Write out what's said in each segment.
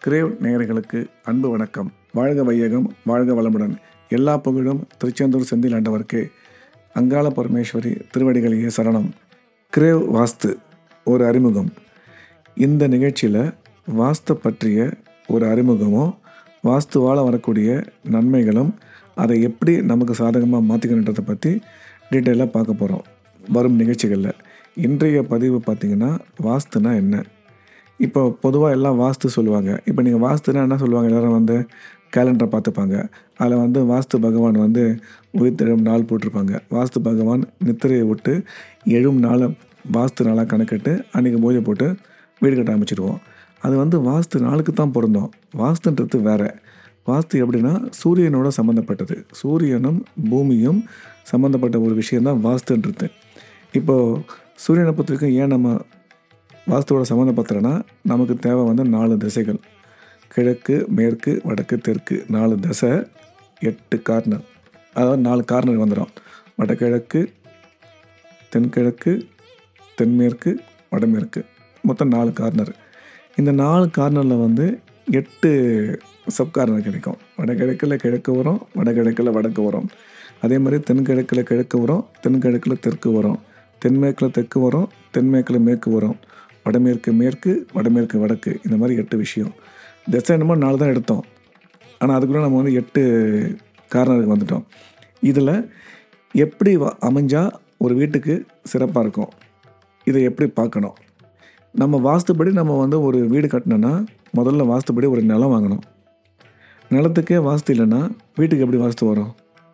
grave நேயர்களுக்கு அன்பு வணக்கம் வாழ்க வையகம் வாழ்க வளமுடன் எல்லா புகழும் திருச்செந்தூர் செந்தில் ஆண்டவருக்கு அங்காள பரமேஸ்வரி திருவடிகளையே சரணம் கிரேவ் வாஸ்து ஒரு அறிமுகம் இந்த நிகழ்ச்சியில் வாஸ்து பற்றிய ஒரு அறிமுகமும் வாஸ்துவால் வரக்கூடிய நன்மைகளும் அதை எப்படி நமக்கு சாதகமாக மாற்றிக்கணுன்றதை பற்றி டீட்டெயிலாக பார்க்க போகிறோம் வரும் நிகழ்ச்சிகளில் இன்றைய பதிவு பார்த்திங்கன்னா வாஸ்துனா என்ன இப்போ பொதுவாக எல்லாம் வாஸ்து சொல்லுவாங்க இப்போ நீங்கள் வாஸ்துனா என்ன சொல்லுவாங்க எல்லாரும் வந்து கேலண்டரை பார்த்துப்பாங்க அதில் வந்து வாஸ்து பகவான் வந்து உயிர்த்தெழும் நாள் போட்டிருப்பாங்க வாஸ்து பகவான் நித்திரையை விட்டு எழும் நாளை வாஸ்து நாளாக கணக்கிட்டு அன்றைக்கி பூஜை போட்டு வீடு கட்ட ஆரம்பிச்சிடுவோம் அது வந்து வாஸ்து நாளுக்கு தான் பொருந்தோம் வாஸ்துன்றது வேற வாஸ்து எப்படின்னா சூரியனோட சம்மந்தப்பட்டது சூரியனும் பூமியும் சம்மந்தப்பட்ட ஒரு விஷயந்தான் வாஸ்துன்றது இப்போது சூரியனை பொறுத்த வரைக்கும் ஏன் நம்ம வாஸ்துவோட சம்மந்தப்படுத்துகிறேன்னா நமக்கு தேவை வந்து நாலு திசைகள் கிழக்கு மேற்கு வடக்கு தெற்கு நாலு திசை எட்டு கார்னர் அதாவது நாலு கார்னர் வந்துடும் வடகிழக்கு தென்கிழக்கு தென்மேற்கு வடமேற்கு மொத்தம் நாலு கார்னர் இந்த நாலு கார்னரில் வந்து எட்டு சப் கார்னர் கிடைக்கும் வடகிழக்கில் கிழக்கு வரும் வடகிழக்கில் வடக்கு வரும் அதே மாதிரி தென்கிழக்கில் கிழக்கு வரும் தென்கிழக்கில் தெற்கு வரும் தென்மேற்கில் தெற்கு வரும் தென்மேற்கில் மேற்கு வரும் வடமேற்கு மேற்கு வடமேற்கு வடக்கு இந்த மாதிரி எட்டு விஷயம் திசை என்னமோ நாலு தான் எடுத்தோம் ஆனால் அதுக்குள்ளே நம்ம வந்து எட்டு கார்னருக்கு வந்துட்டோம் இதில் எப்படி வ- அமைஞ்சா ஒரு வீட்டுக்கு சிறப்பாக இருக்கும் இதை எப்படி பார்க்கணும் நம்ம வாஸ்துபடி நம்ம வந்து ஒரு வீடு கட்டினோன்னா முதல்ல வாஸ்துபடி ஒரு நிலம் வாங்கணும் நிலத்துக்கே வாஸ்து இல்லைன்னா வீட்டுக்கு எப்படி வாஸ்து வரும்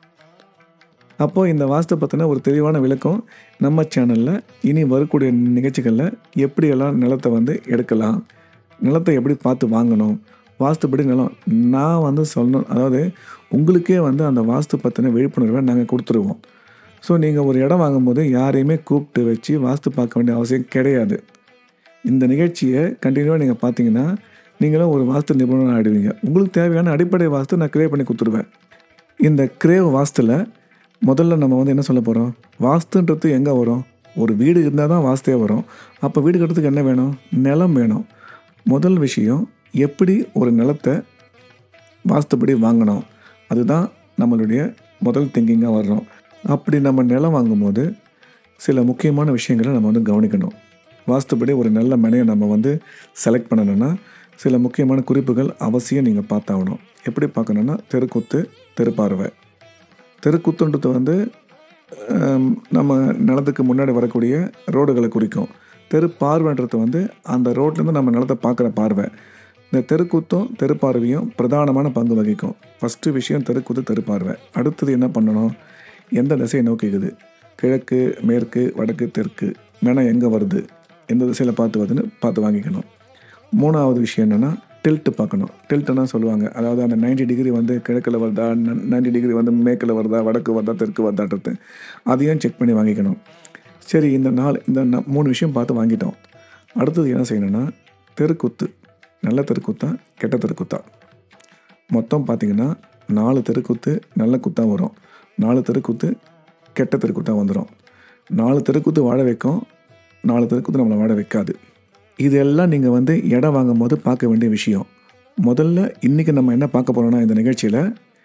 அப்போது இந்த வாஸ்து பற்றின ஒரு தெளிவான விளக்கம் நம்ம சேனலில் இனி வரக்கூடிய நிகழ்ச்சிகளில் எப்படியெல்லாம் நிலத்தை வந்து எடுக்கலாம் நிலத்தை எப்படி பார்த்து வாங்கணும் வாஸ்துபடி நிலம் நான் வந்து சொல்லணும் அதாவது உங்களுக்கே வந்து அந்த வாஸ்து பற்றின விழிப்புணர்வை நாங்கள் கொடுத்துருவோம் ஸோ நீங்கள் ஒரு இடம் வாங்கும்போது யாரையுமே கூப்பிட்டு வச்சு வாஸ்து பார்க்க வேண்டிய அவசியம் கிடையாது இந்த நிகழ்ச்சியை கண்டினியூவாக நீங்கள் பார்த்தீங்கன்னா நீங்களும் ஒரு வாஸ்து நிபுணராக ஆயிடுவீங்க உங்களுக்கு தேவையான அடிப்படை வாஸ்து நான் கிரியேட் பண்ணி கொடுத்துருவேன் இந்த கிரேவ் வாஸ்துல முதல்ல நம்ம வந்து என்ன சொல்ல போகிறோம் வாஸ்துன்றது எங்கே வரும் ஒரு வீடு இருந்தால் தான் வாஸ்தே வரும் அப்போ வீடு கட்டுறதுக்கு என்ன வேணும் நிலம் வேணும் முதல் விஷயம் எப்படி ஒரு நிலத்தை வாஸ்துபடி வாங்கணும் அதுதான் நம்மளுடைய முதல் திங்கிங்காக வர்றோம் அப்படி நம்ம நிலம் வாங்கும்போது சில முக்கியமான விஷயங்களை நம்ம வந்து கவனிக்கணும் வாஸ்துபடி ஒரு நல்ல மனையை நம்ம வந்து செலக்ட் பண்ணணும்னா சில முக்கியமான குறிப்புகள் அவசியம் நீங்கள் பார்த்தாகணும் எப்படி பார்க்கணுன்னா தெருக்குத்து தெருப்பார்வை தெருக்குத்துன்றது வந்து ஹம், நம்ம நிலத்துக்கு முன்னாடி வரக்கூடிய ரோடுகளை குறிக்கும் தெரு பார்வைன்றது வந்து அந்த ரோட்லேருந்து நம்ம நிலத்தை பார்க்குற பார்வை இந்த தெருக்கூத்தும் தெருப்பார்வையும் பிரதானமான பங்கு வகிக்கும் ஃபஸ்ட்டு விஷயம் தெருக்கூத்து தெருப்பார்வை அடுத்தது என்ன பண்ணணும் எந்த திசையை நோக்கிக்குது கிழக்கு மேற்கு வடக்கு தெற்கு மேனா எங்கே வருது எந்த திசையில் பார்த்து வருதுன்னு பார்த்து வாங்கிக்கணும் மூணாவது விஷயம் என்னென்னா டில்ட்டு பார்க்கணும் டில்ட்டுனா சொல்லுவாங்க அதாவது அந்த 90 டிகிரி வந்து கிழக்கில் வருதா நைன்டி டிகிரி வந்து மேற்கில் வருதா வடக்கு வருதா தெற்கு வருதான்றது அதையும் செக் பண்ணி வாங்கிக்கணும் சரி இந்த நாள் இந்த ந- மூணு விஷயம் பார்த்து வாங்கிட்டோம் அடுத்தது என்ன செய்யணும்னா தெருக்குத்து நல்ல தெருக்குத்தா கெட்ட தெருக்குத்தா மொத்தம் பார்த்தீங்கன்னா நாலு தெருக்குத்து நல்ல குத்தா வரும் நாலு தெருக்குத்து கெட்ட தெருக்குத்தா வந்துடும் நாலு தெருக்குத்து வாழ வைக்கும் நாலு தெருக்குத்து நம்மளை வாழ வைக்காது இதெல்லாம் நீங்கள் வந்து இடம் வாங்கும் போது பார்க்க வேண்டிய விஷயம் முதல்ல இன்றைக்கி நம்ம என்ன பார்க்க போகிறோம்னா இந்த நிகழ்ச்சியில்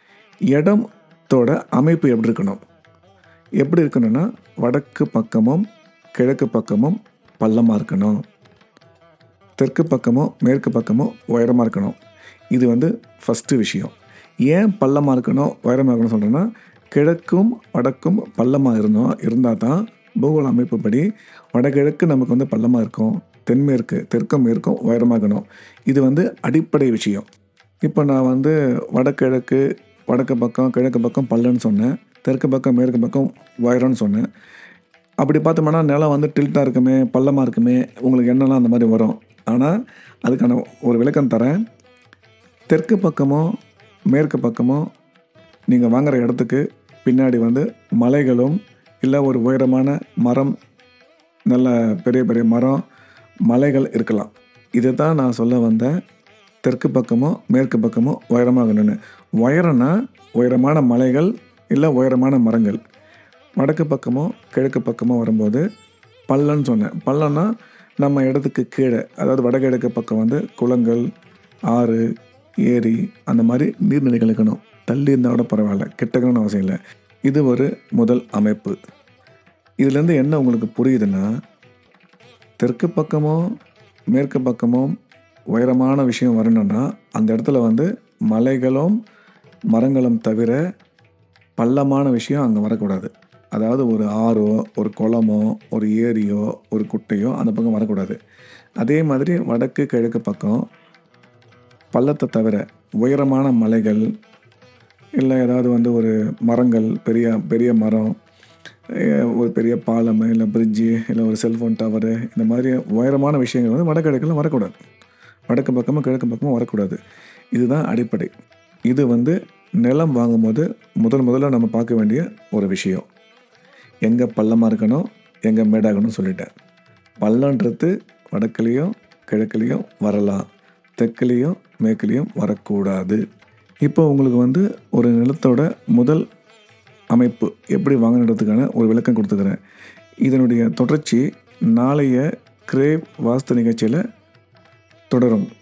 இடத்தோட அமைப்பு எப்படி இருக்கணும் எப்படி இருக்கணும்னா வடக்கு பக்கமும் கிழக்கு பக்கமும் பள்ளமாக இருக்கணும் தெற்கு பக்கமோ மேற்கு பக்கமோ உயரமாக இருக்கணும் இது வந்து ஃபஸ்ட்டு விஷயம் ஏன் பள்ளமாக இருக்கணும் உயரமாக இருக்கணும் சொல்கிறேன்னா கிழக்கும் வடக்கும் பள்ளமாக இருந்தோம் இருந்தால் தான் பூகோள அமைப்புப்படி வடகிழக்கு நமக்கு வந்து பள்ளமாக இருக்கும் தென்மேற்கு தெற்கும் மேற்கும் உயரமாக இருக்கணும் இது வந்து அடிப்படை விஷயம் இப்போ நான் வந்து வடகிழக்கு வடக்கு பக்கம் கிழக்கு பக்கம் பள்ளன்னு சொன்னேன் தெற்கு பக்கம் மேற்கு பக்கம் உயரம்னு சொன்னேன் அப்படி பார்த்தோம்னா நிலம் வந்து டில்ட்டாக இருக்குமே பள்ளமாக இருக்குமே உங்களுக்கு என்னெல்லாம் அந்த மாதிரி வரும் ஆனால் அதுக்கான ஒரு விளக்கம் தரேன் தெற்கு பக்கமோ மேற்கு பக்கமோ நீங்கள் வாங்குற இடத்துக்கு பின்னாடி வந்து மலைகளும் இல்லை ஒரு உயரமான மரம் நல்ல பெரிய பெரிய மரம் மலைகள் இருக்கலாம் இதை தான் நான் சொல்ல வந்தேன் தெற்கு பக்கமோ மேற்கு பக்கமோ உயரமாகணும்னு உயரம்னா உயரமான மலைகள் இல்லை உயரமான மரங்கள் வடக்கு பக்கமோ கிழக்கு பக்கமோ வரும்போது பள்ளம்னு சொன்னேன் பள்ளம்னா நம்ம இடத்துக்கு கீழே அதாவது வடகிழக்கு பக்கம் வந்து குளங்கள் ஆறு ஏரி அந்த மாதிரி நீர்நிலைகள் இருக்கணும் தள்ளி இருந்தால் கூட பரவாயில்ல கிட்டக்கணும்னு அவசியம் இல்லை இது ஒரு முதல் அமைப்பு இதுலேருந்து என்ன உங்களுக்கு புரியுதுன்னா தெற்கு பக்கமோ மேற்கு பக்கமோ உயரமான விஷயம் வரணும்னா அந்த இடத்துல வந்து மலைகளும் மரங்களும் தவிர பள்ளமான விஷயம் அங்கே வரக்கூடாது அதாவது ஒரு ஆறோ ஒரு குளமோ ஒரு ஏரியோ ஒரு குட்டையோ அந்த பக்கம் வரக்கூடாது அதே மாதிரி வடக்கு கிழக்கு பக்கம் பள்ளத்தை தவிர உயரமான மலைகள் இல்லை ஏதாவது வந்து ஒரு மரங்கள் பெரிய பெரிய மரம் அஹ் ஒரு பெரிய பாலம் இல்லை பிரிட்ஜு இல்லை ஒரு செல்ஃபோன் டவரு இந்த மாதிரி உயரமான விஷயங்கள் வந்து வடகிழக்கில் வரக்கூடாது வடக்கு பக்கமும் கிழக்கு பக்கமும் வரக்கூடாது இதுதான் அடிப்படை இது வந்து நிலம் வாங்கும்போது முதல் முதல்ல நம்ம பார்க்க வேண்டிய ஒரு விஷயம் எங்கே பள்ளமாக இருக்கணும் எங்கே மேடாகணும்னு சொல்லிட்டேன் பள்ளன்றது வடக்குலேயும் கிழக்குலேயும் வரலாம் தெற்குலேயும் மேற்குலேயும் வரக்கூடாது இப்போ உங்களுக்கு வந்து ஒரு நிலத்தோட முதல் அமைப்பு எப்படி வாங்கணுன்றதுக்கான ஒரு விளக்கம் கொடுத்துக்கிறேன் இதனுடைய தொடர்ச்சி நாளைய கிரேவ் வாஸ்து நிகழ்ச்சியில் தொடரும்